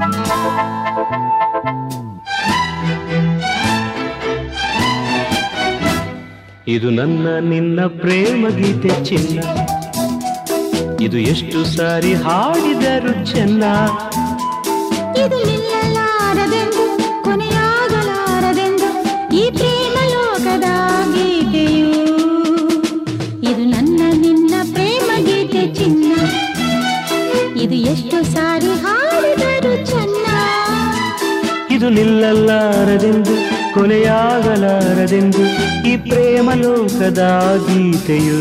ಇದು ನನ್ನ ನಿನ್ನ ಪ್ರೇಮ ಗೀತೆ ಚಿನ್ನ ಇದು ಎಷ್ಟು ಸಾರಿ ಹಾಡಿದರು ಚೆನ್ನ ಇದು ನಿಲ್ಲಲಾರದೆಂದು ಕೊನೆಯಾಗಲಾರದೆಂದು ಈ ಪ್ರೇಮ ಲೋಕದ ಗೀತೆಯು ಇದು ನನ್ನ ನಿನ್ನ ಪ್ರೇಮ ಗೀತೆ ಚಿನ್ನ ಇದು ಎಷ್ಟು ಸಾರಿ ಹಾಡಿದರು ಚೆನ್ನ ಇದು ನಿಲ್ಲಲಾರದೆಂದು ಕೊನೆಯಾಗಲಾರದೆಂದು ಈ ಪ್ರೇಮ ಲೋಕದ ಗೀತೆಯು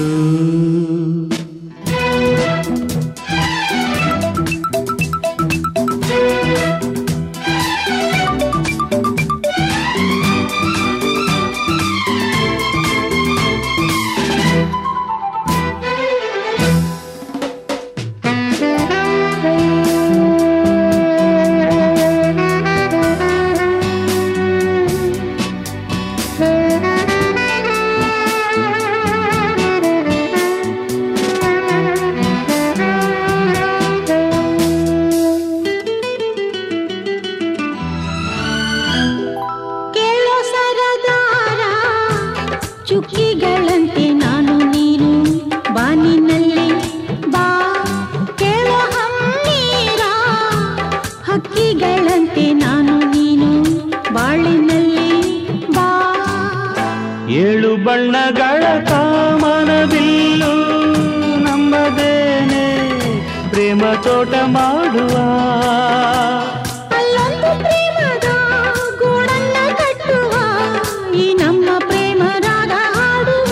ಕೇಳೋ ಸರದಾರ ಚುಕ್ಕಿಗಳಂತೆ ನಾನು ನೀನು ಬಾನಿನಲ್ಲಿ ಬಾ ಕೇಳೋ ಹಮ್ಮೀರ ಹಕ್ಕಿಗಳಂತೆ ನಾನು ನೀನು ಬಾಳಿನಲ್ಲಿ ಬಾ ಏಳು ಬಣ್ಣಗಳ ಕಾಮನವಿಲ್ಲು ನಮ್ಮದೇನೆ ಪ್ರೇಮ ತೋಟ ಮಾಡುವ ಅಲ್ಲೊಂದು ಪ್ರೇಮದ ಗೂಡನ್ನ ಕಟ್ಟುವ ಈ ನಮ್ಮ ಪ್ರೇಮ ರಾಗ ಹಾಡುವ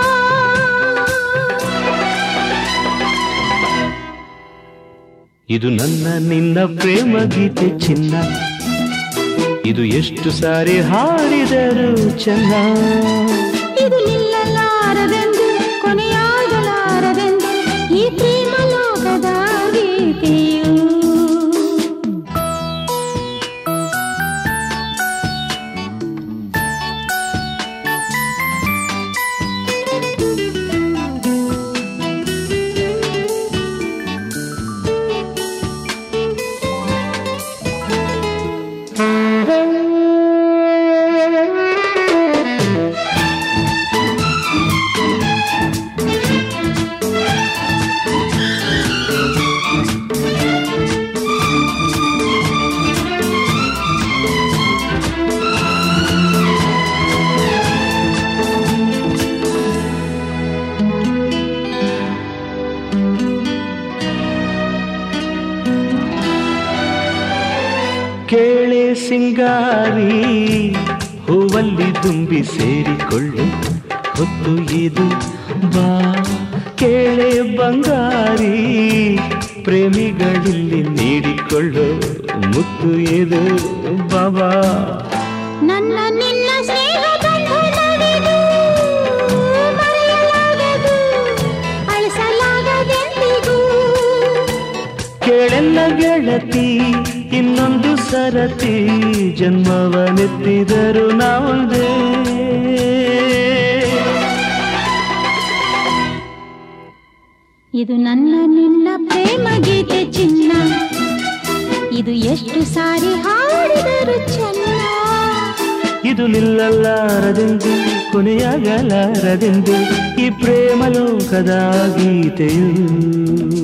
ಇದು ನನ್ನ ನಿನ್ನ ಪ್ರೇಮ ಗೀತೆ ಚಿನ್ನ ಇದು ಎಷ್ಟು ಸಾರಿ ಹಾಡಿದರು ಚೆನ್ನ ಇದು ನಿಲ್ಲಲಾರದೆಂದು ಕೊನೆಯಾಗಲಾರದೆಂದು ಈ ಪ್ರೇಮ ಲೋಕದ ಗೀತೆಯು ಕೇಳೆ ಸಿಂಗಾರಿ ಹೂವಲ್ಲಿ ತುಂಬಿ ಸೇರಿಕೊಳ್ಳು ಹೊತ್ತು ಇದು ಬಾ ಕೇಳೆ ಬಂಗಾರಿ ಪ್ರೇಮಿಗಳಿಲ್ಲಿ ನೀಡಿಕೊಳ್ಳು ಮುತ್ತು ಇದು ಬಾಬಾ ನನ್ನ ನಿನ್ನ ಸ್ನೇಹ ಬಂಧನವಿದು ಮರೆಯಲಾಗದು ಅಳಿಸಲಾಗದೆಂದಿಗೂ ಕೇಳೆಲ್ಲ ಗೆಳತಿ ಇನ್ನೊಂದು ಸರತಿ ಜನ್ಮವನೆತ್ತಿದರು ನಾವೊಂದೇ ಇದು ನನ್ನ ನಿನ್ನ ಪ್ರೇಮ ಗೀತೆ ಚಿನ್ನ ಇದು ಎಷ್ಟು ಸಾರಿ ಹಾಡಿದರು ಚೆನ್ನ ಇದು ನಿಲ್ಲಲಾರದೆಂದು ಕೊನೆಯಾಗಲಾರದೆಂದು ಈ ಪ್ರೇಮ ಲೋಕದ ಗೀತೆಯು